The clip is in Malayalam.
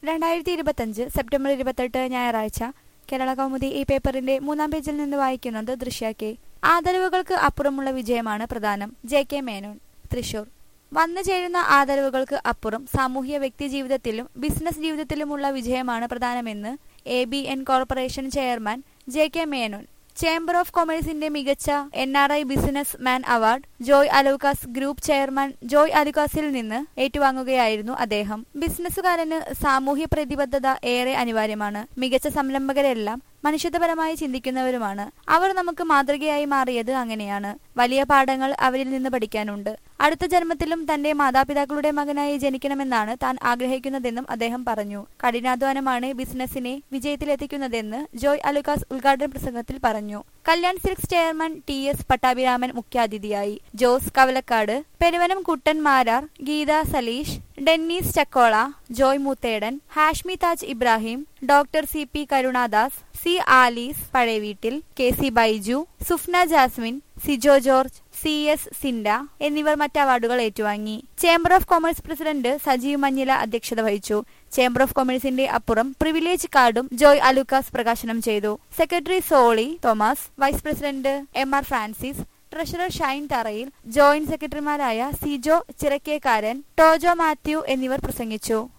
രണ്ടായിരത്തി ഇരുപത്തഞ്ച് സെപ്റ്റംബർ ഇരുപത്തെട്ട് ഞായറാഴ്ച കേരള കൗമുദി ഈ പേപ്പറിന്റെ മൂന്നാം പേജിൽ നിന്ന് വായിക്കുന്നത് ദൃശ്യ കെ ആദരവുകൾക്ക് അപ്പുറമുള്ള വിജയമാണ് പ്രധാനം ജെ കെ മേനോൻ തൃശൂർ വന്നു ചേരുന്ന ആദരവുകൾക്ക് അപ്പുറം സാമൂഹ്യ വ്യക്തി ജീവിതത്തിലും ബിസിനസ് ജീവിതത്തിലുമുള്ള വിജയമാണ് പ്രധാനമെന്ന് A B N corporation chairman J K Menon chamber of കൊമേഴ്സിന്റെ മികച്ച N R I businessman award Joy Alukkas group chairman Joy അലുക്കാസിൽ നിന്ന് ഏറ്റുവാങ്ങുകയായിരുന്നു അദ്ദേഹം ബിസിനസ്സുകാരന് സാമൂഹ്യ പ്രതിബദ്ധത ഏറെ അനിവാര്യമാണ് മികച്ച സംരംഭകരെല്ലാം മനുഷ്യത്വപരമായി ചിന്തിക്കുന്നവരുമാണ് അവർ നമുക്ക് മാതൃകയായി മാറിയത് അങ്ങനെയാണ് വലിയ പാഠങ്ങൾ അവരിൽ നിന്ന് പഠിക്കാനുണ്ട് അടുത്ത ജന്മത്തിലും തന്റെ മാതാപിതാക്കളുടെ മകനായി ജനിക്കണമെന്നാണ് താൻ ആഗ്രഹിക്കുന്നതെന്നും അദ്ദേഹം പറഞ്ഞു കഠിനാധ്വാനമാണ് ബിസിനസിനെ വിജയത്തിലെത്തിക്കുന്നതെന്ന് ജോയ് അലുക്കാസ് ഉദ്ഘാടന പ്രസംഗത്തിൽ പറഞ്ഞു Kalyan silks chairman T S Pattabhiraman മുഖ്യാതിഥിയായി Jose Kavalakkad Peruvanam Kuttan Marar Geetha Saleesh Dennis Chakkola Joy Moothedan Hashmi Taj Ibrahim doctor C P Karunadas C Alice Pazhayaveettil K C Baiju Sufna Jasmine Sijo George C S Sinda എന്നിവർ മറ്റ് അവാർഡുകൾ ഏറ്റുവാങ്ങി chamber of commerce president Sajeev Manjila അധ്യക്ഷത വഹിച്ചു ചേംബർ ഓഫ് കൊമേഴ്സിന്റെ അപ്പുറം പ്രിവിലേജ് കാർഡും ജോയ് അലുക്കാസ് പ്രകാശനം ചെയ്തു secretary Soly Thomas vice president M R Francis treasurer Shine Tharayil joint സെക്രട്ടറിമാരായ സിജോ ചിറക്കേക്കാരൻ ടോജോ മാത്യു എന്നിവർ പ്രസംഗിച്ചു